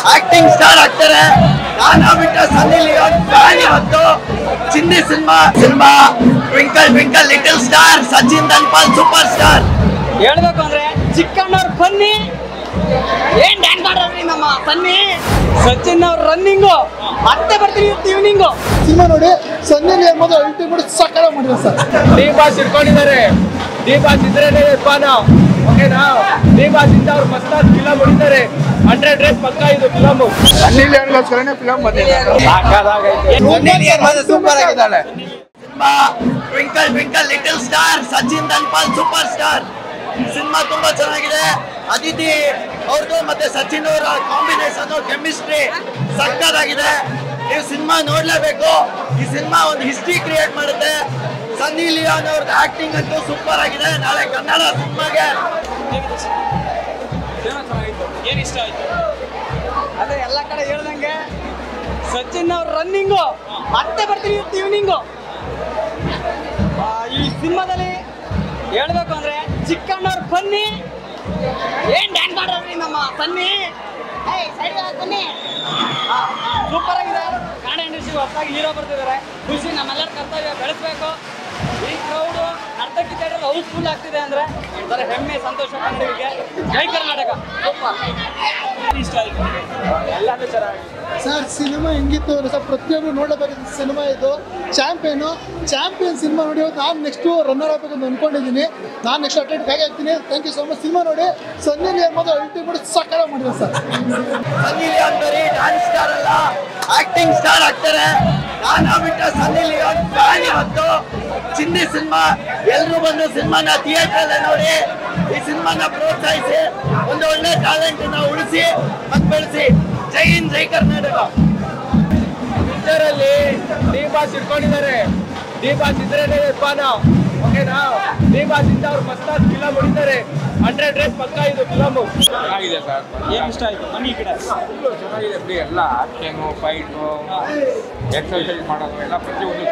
acting star ಆಗ್ತಾರೆ ನಾನು ಬಿಟ್ಟ ಸನ್ನಿ ಲಿಯೋನ್ ಫ್ಯಾನ್ ಇವತ್ತು ಚಿಂದಿ cinema cinema twinkle twinkle little star Sachin Dhanpal super star ಹೇಳ್ಬೇಕು ಅಂದ್ರೆ ಚಿಕ್ಕಣ್ಣವ್ರ ಬನ್ನಿ ಏನ್ ಡ್ಯಾನ್ಸ್ ಮಾಡೋದ್ರಿ ನಮ್ಮ ಸನ್ನಿ ಸಚಿನ್ ಅವ್ರ ರನ್ನಿಂಗು ಮತ್ತೆ ಬರ್ತೀವಿ ಈವ್ನಿಂಗು ಸಿನಿಮಾ ನೋಡಿ ಸನ್ನಿ ಲಿಯೋನ್ ಮೊದಲು ಅಲ್ಟಿಮೇಟ್ ಸಕ್ಕರ ಮಾಡಿದೆ ಸರ್ ಡಿ ಬಾಸ್ ಇಟ್ಕೊಂಡಿದ್ದಾರೆ ಡಿ ಬಾಸ್ ಇದ್ರೇನೆ ಯಜಮಾನ ಓಕೆನಾ ಡಿ ಬಾಸ್ ಇಂದ ಅವ್ರು ಮಸ್ತಾದ್ ಫಿಲಮ್ ಹೊಡಿತಾರೆ ಹಂಡ್ರೆಡ್ ರೇಸ್ ಪಕ್ಕ ಇದು ಫಿಲಮ್ ಸನ್ನಿ ಲಿಯೋನ್ಗೋಸ್ಕರನೇ ಫಿಲಮ್ ಬಂದಿದೆ ಸೂಪರ್ ಆಗಿದ್ದಾಳೆ cinema twinkle twinkle little star Sachin Dhanpal super star cinema ತುಂಬಾ ಚೆನ್ನಾಗಿದೆ ಅದಿತಿ ಅವ್ರದ್ದು ಮತ್ತೆ ಸಚಿನ್ ಅವರ ಕಾಂಬಿನೇಷನ್ ಕೆಮಿಸ್ಟ್ರಿ ಸಕ್ಕತ್ತಾಗಿದೆ ನೀವು ಸಿನಿಮಾ ನೋಡ್ಲೇಬೇಕು ಈ ಸಿನಿಮಾ ಒಂದು ಹಿಸ್ಟ್ರಿ ಕ್ರಿಯೇಟ್ ಮಾಡುತ್ತೆ ಸನ್ನಿ ಲಿಯೋನ್ ಅವ್ರದ್ದು ಆಕ್ಟಿಂಗ್ ಅಂತೂ ಸೂಪರ್ ಆಗಿದೆ ನಾಳೆ ಕನ್ನಡ ಸಿನಿಮಾಗೆ ಏನ್ ಇಷ್ಟ ಆಯ್ತು ಅದೇ ಎಲ್ಲ ಕಡೆ ಹೇಳ್ದಂಗೆ ಸಚಿನ್ ಅವ್ರ ರನ್ನಿಂಗು ಮತ್ತೆ ಬರ್ತೀವಿ ಈವ್ನಿಂಗು ಈ ಸಿನಿಮಾದಲ್ಲಿ ಹೇಳ್ಬೇಕು ಅಂದ್ರೆ ಚಿಕ್ಕಣ್ಣವ್ರ ಬನ್ನಿ ಏನ್ ಡ್ಯಾನ್ಸ್ ಮಾಡೋದ್ರಿ ನಮ್ಮ ಸನ್ನಿ ಸೂಪರ್ ಆಗಿದೆ ಕನ್ನಡ ಇಂಡಸ್ಟ್ರಿ ಹೊಸದಾಗಿ ಹೀರೋ ಬರ್ತಿದ್ದಾರೆ ಖುಷಿ ನಮ್ಮೆಲ್ಲರ ಕರ್ತವ್ಯ ಬೆಳೆಸ್ಬೇಕು ಈ ಕ್ರೌಡು ನರ್ತಕಿ ಥಿಯೇಟರ್ ಹೌಸ್ಫುಲ್ ಆಗ್ತಿದೆ ಅಂದ್ರೆ ಒಂಥರ ಹೆಮ್ಮೆ ಸಂತೋಷ ಕನ್ನಡಿಗರಿಗೆ ಜೈ ಕರ್ನಾಟಕ ಸೂಪರ್ ಇಷ್ಟ ಆಯ್ತು ಎಲ್ಲಾನು ಚೆನ್ನಾಗಿ ಸರ್ ಸಿನಿಮಾ ಹೆಂಗಿತ್ತು ಅಂದ್ರೆ ಸರ್ ಪ್ರತಿಯೊಬ್ಬರು ನೋಡಬೇಕಾದ ಸಿನಿಮಾ ಇದು ಚಾಂಪಿಯನು ಚಾಂಪಿಯನ್ ಸಿನಿಮಾ ನೋಡಿ ಇವತ್ತು ನಾನು ನೆಕ್ಸ್ಟು ರನ್ನರ್ ಆಗ್ಬೇಕಂತ ಅನ್ಕೊಂಡಿದ್ದೀನಿ ನಾನು ನೆಕ್ಸ್ಟ್ ಅಟೆಂಡ್ ಹೇಗೆ ಆಗ್ತೀನಿ thank you so much cinema ನೋಡಿ ಸನ್ನಿ ಲಿಯೋನ್ ಮೊದಲು ಅಲ್ಟಿಮೇಟ್ ಸಕ್ಕರ ಮಾಡಿದೆ ಸರ್ ಸನ್ನಿ ಲಿಯೋನ್ ಬರೀ ಡ್ಯಾನ್ಸ್ ಸ್ಟಾರ್ ಅಲ್ಲ ಆಕ್ಟಿಂಗ್ ಸ್ಟಾರ್ ಆಗ್ತಾರೆ ನಾನು ಬಿಟ್ಟ ಸನ್ನಿ ಲಿಯೋನ್ ಫ್ಯಾನ್ ಇವತ್ತು ಚಿಂದಿ ಸಿನಿಮಾ ಎಲ್ರು ಬಂದು ಸಿನಿಮಾನ ಥಿಯೇಟರ್ ಅಲ್ಲೇ ನೋಡಿ ಈ ಸಿನಿಮಾನ ಪ್ರೋತ್ಸಾಹಿಸಿ ಒಂದು ಒಳ್ಳೆ ಟ್ಯಾಲೆಂಟ್ ಉಳಿಸಿ ಮತ್ತೆ ಬೆಳೆಸಿ ಜೈ ಹಿಂದ್ ಜೈ ಕರ್ನಾಟಕ ಪಿಕ್ಚರ್ ಅಲ್ಲಿ ಡಿ ಬಾಸ್ ಇಟ್ಕೊಂಡಿದ್ದಾರೆ ಡಿ ಬಾಸ್ ಇದ್ರೇನೆ ಯಜಮಾನ ಓಕೆನಾ ಡಿ ಬಾಸ್ ಇಂದ ಅವ್ರು ಮಸ್ತಾದ್ ಫಿಲಮ್ ಹೊಡಿತಾರೆ ಹಂಡ್ರೆಡ್ ರೇಸ್ ಪಕ್ಕ ಇದು ಫಿಲಮ್ ಚೆನ್ನಾಗಿದೆ ಸರ್ ಏನ್ ಇಷ್ಟ ಆಯ್ತು ಬನ್ನಿ ಈ ಕಡೆ ಚೆನ್ನಾಗಿದೆ ಬಿಡಿ ಎಲ್ಲ ಆಕ್ಷನು ಫೈಟು ಎಕ್ಸರ್ಸೈಸ್ ಮಾಡೋದು ಎಲ್ಲ ಪ್ರತಿಯೊಂದು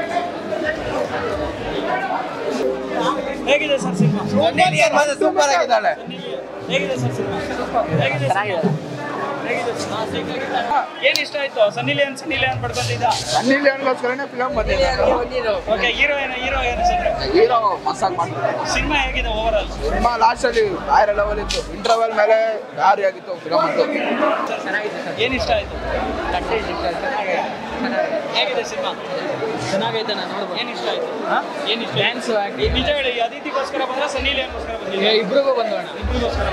ಹೇಗಿದೆ ಸರ್ ಸಿನಿಮಾ ಸೂಪರ್ ಆಗಿದ್ದಾಳೆ ಹೇಗಿದೆ ಸರ್ ಸಿನಿಮಾ ಹೇಗಿದೆ ಚೆನ್ನಾಗಿದೆ ಹೇಗಿದೆ ಏನ್ ಇಷ್ಟ ಆಯ್ತು ಸನ್ನಿ ಲಿಯೋನ್ ಸನ್ನಿ ಲಿಯೋನ್ ಪಡ್ಕೊಂಡಿದ್ದ ಸನ್ನಿ ಲಿಯೋನ್ಗೋಸ್ಕರನೇ ಫಿಲಮ್ ಬಂದಿದೆ ಓಕೆ ಹೀರೋ ಏನು ಹೀರೋ ಏನು ಹೀರೋ ಮಸ್ತಾಗಿ ಮಾಡ್ತಾರೆ ಸಿನಿಮಾ ಹೇಗಿದೆ ಓವರ್ ಆಲ್ ಸಿನಿಮಾ ಲಾಸ್ಟ್ ಅಲ್ಲಿ ಬೇರೆ ಲೆವೆಲ್ ಇತ್ತು ಇಂಟರ್ವಲ್ ಮೇಲೆ ಭಾರಿ ಆಗಿತ್ತು ಫಿಲಮ್ ಅಂತೂ ಏನ್ ಇಷ್ಟ ಆಯ್ತು ಹೇಗಿದೆ ಸಿನಿಮಾ ಚೆನ್ನಾಗೈತೆ ನಾನು ನೋಡ್ಬೋದು ಏನ್ ಇಷ್ಟ ಆಯ್ತು ಏನ್ ಇಷ್ಟ ಡ್ಯಾನ್ಸ್ ನಿಜ ಹೇಳಿ ಅದಿತಿಗೋಸ್ಕರ ಬಂದ್ರೆ ಸನ್ನಿ ಲಿಯೋನ್ಗೋಸ್ಕರ ಬಂದಿದೆ ಇಬ್ರಿಗೂ ಬಂದೋಣ ಇಬ್ರಿಗೋಸ್ಕರ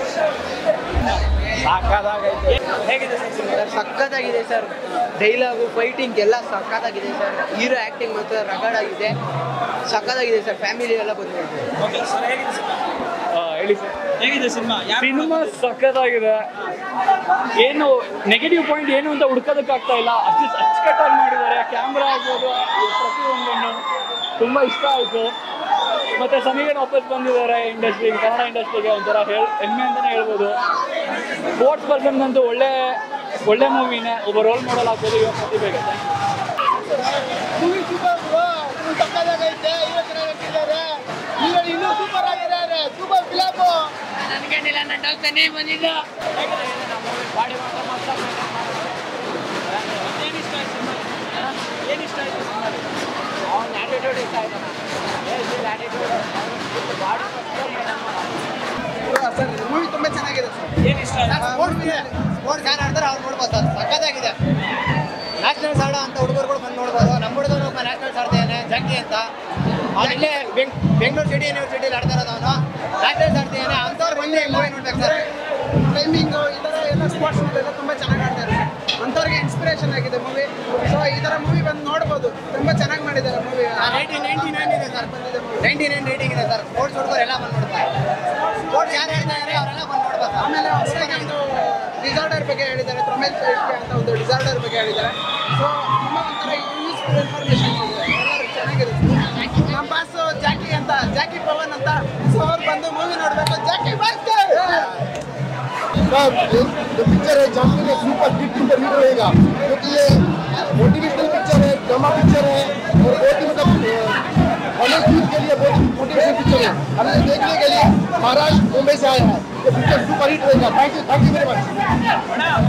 ಸಾಕಾಗೈತೆ ಹೇಗಿದೆ ಸರ್ ಸಿನಿಮಾ ಸಖತ್ತಾಗಿದೆ ಸರ್ ಡೈಲಾಗು ಫೈಟಿಂಗ್ ಎಲ್ಲ ಸಖತ್ತಾಗಿದೆ ಸರ್ ಹೀರೋ ಆ್ಯಕ್ಟಿಂಗ್ ಮಾತ್ರ ರಗಡ್ ಆಗಿದೆ ಸಖತ್ತಾಗಿದೆ ಸರ್ ಫ್ಯಾಮಿಲಿ ಎಲ್ಲ ಬಂದಿದೆ ಓಕೆ ಸರ್ ಹೇಗಿದೆ ಸಿನಿಮಾ ಹೇಳಿ ಸರ್ ಹೇಗಿದೆ ಸಿನಿಮಾ ಸಿನಿಮಾ ಸಖತ್ತಾಗಿದೆ ಏನು ನೆಗೆಟಿವ್ ಪಾಯಿಂಟ್ ಏನು ಅಂತ ಹುಡ್ಕೋದಕ್ಕಾಗ್ತಾ ಇಲ್ಲ ಅಷ್ಟು ಅಚ್ಚುಕಟ್ಟಾಗಿ ಮಾಡಿದ್ದಾರೆ ಕ್ಯಾಮ್ರಾ ಆಗ್ಬೋದು ಈ ಪ್ರತಿಯೊಂದನ್ನು ತುಂಬ ಇಷ್ಟ ಆಯಿತು ಮತ್ತು ಸನಿಗನ್ ವಾಪಸ್ ಬಂದಿದ್ದಾರೆ ಇಂಡಸ್ಟ್ರಿಗೆ ಕನ್ನಡ ಇಂಡಸ್ಟ್ರಿಗೆ ಒಂಥರ ಹೇಳ್ ಹೆಮ್ಮೆ ಅಂತಲೇ ಹೇಳ್ಬೋದು ಸ್ಪೋರ್ಟ್ಸ್ ಪರ್ಸನ್ ಅಂತೂ ಒಳ್ಳೆ ಒಳ್ಳೆ ಮೂವಿನೇ ಒಬ್ಬ ರೋಲ್ ಮಾಡಲ್ ಆಗ್ಬೋದು ಇವಾಗ ಪ್ರತಿಭೆಗೆ ಮೂವಿ ಸೂಪರ್ ಸಕ್ಕತ್ತಾಗೈತೆ ಹೀರೋ ಚೆನ್ನಾಗಿದ್ದಾರೆ ಹೀರೋ ಇನ್ನೂ ಸೂಪರ್ ಆಗಿದ್ದಾರೆ ಸೂಪರ್ ಫಿಲಮ್ ಏನು ಇಷ್ಟ ಆಯ್ತು ಸರ್ ಮೂವಿ ತುಂಬ ಚೆನ್ನಾಗಿದೆ ಸರ್ ಏನು ಇಷ್ಟ ಆಯ್ತು ಸ್ಪೋರ್ಟ್ಸ್ ಸ್ಪೋರ್ಟ್ಸ್ ಯಾರು ಆಡ್ತಾರೆ ಅವ್ರು ನೋಡ್ಬೋದು ಸರ್ ಸಖತ್ತಾಗಿದೆ ನ್ಯಾಷನಲ್ಸ್ ಆಡೋ ಅಂತ ಹುಡುಗರುಗಳು ಬಂದು ನೋಡ್ಬೋದು ನಮ್ಮ ಹುಡುಗರು ಒಬ್ಬ ನ್ಯಾಷನಲ್ಸ್ ಆಡ್ತಾನೆ ಜಂಕಿ ಅಂತ ಅವ್ನು ಇಲ್ಲೇ ಬೆಂಗ್ ಬೆಂಗಳೂರು ಸಿಟಿ ಯೂನಿವರ್ಸಿಟಿಲಿ ಆಡ್ತಾ ಇರೋದು ಅವನು ನ್ಯಾಷನಲ್ಸ್ ಆಡ್ತಾನೆ ಅಂಥವ್ರು ಬಂದು ಮೂವಿ ನೋಡ್ಬೇಕು ಸರ್ ಟೈಮಿಂಗು ಈ ಥರ ಎಲ್ಲ ಸ್ಪೋರ್ಟ್ಸ್ ಎಲ್ಲ ತುಂಬ ಚೆನ್ನಾಗಿ ಆಡ್ತಾರೆ ಅಂಥವ್ರಿಗೆ ಇನ್ಸ್ಪಿರೇಷನ್ ಆಗಿದೆ ಮೂವಿ ಸೊ ಈ ಥರ ಮೂವಿ ಬಂದು ನೋಡ್ಬೋದು ತುಂಬ ಚೆನ್ನಾಗಿ ಮಾಡಿದ್ದಾರೆ ಮೂವಿ ನೈನ್ಟಿ ನೈನ್ಟಿ ನೈನ್ ಇದೆ ಸರ್ ಬಂದಿದೆ ನೈನ್ಟಿ ನೈನ್ ರೇಟಿಂಗ್ ಇದೆ ಸರ್ ಸ್ಪೋರ್ಟ್ಸ್ ಹುಡುಗರು ಎಲ್ಲ ಬಂದು ನೋಡ್ತಾರೆ ಸ್ಪೋರ್ಟ್ಸ್ ಯಾರು ಹೇಳ್ತಾ ಇದ್ದಾರೆ ಅವರೆಲ್ಲ ಬಂದು ನೋಡ್ಬೋದು ಆಮೇಲೆ ಹೊಸದಾಗಿ ಇದು ಡಿಸಾರ್ಡರ್ ಬಗ್ಗೆ ಹೇಳಿದ್ದಾರೆ ಪ್ರಮೇಶ್ ಶೆಟ್ಟಿ ಅಂತ ಒಂದು ಡಿಸಾರ್ಡರ್ ಬಗ್ಗೆ ಹೇಳಿದ್ದಾರೆ ಸೊ ತುಂಬ ಒಂಥರ ಯೂಸ್ಫುಲ್ ಇನ್ಫಾರ್ಮೇಶನ್ ಇದೆ ಎಲ್ಲರೂ ಚೆನ್ನಾಗಿದೆ ನಮ್ಮ ಬಾಸ್ ಜಾಕಿ ಅಂತ ಜಾಕಿ ಪವನ್ ಅಂತ ಸೊ ಅವ್ರು ಬಂದು ಮೂವಿ ನೋಡಬೇಕು ಜಾಕಿ ಬಾಸ್ जो पिक्चर है जंपिंग है सुपर हिट सुपर हिट रहेगा क्योंकि ये मोटिवेशनल पिक्चर है ड्रामा पिक्चर है और बहुत ही मतलब कॉलेज यूथ के लिए बहुत मोटिवेशनल पिक्चर है हमने देखने के लिए महाराष्ट्र मुंबई से आया है ये पिक्चर सुपर हिट रहेगा thank you thank you very much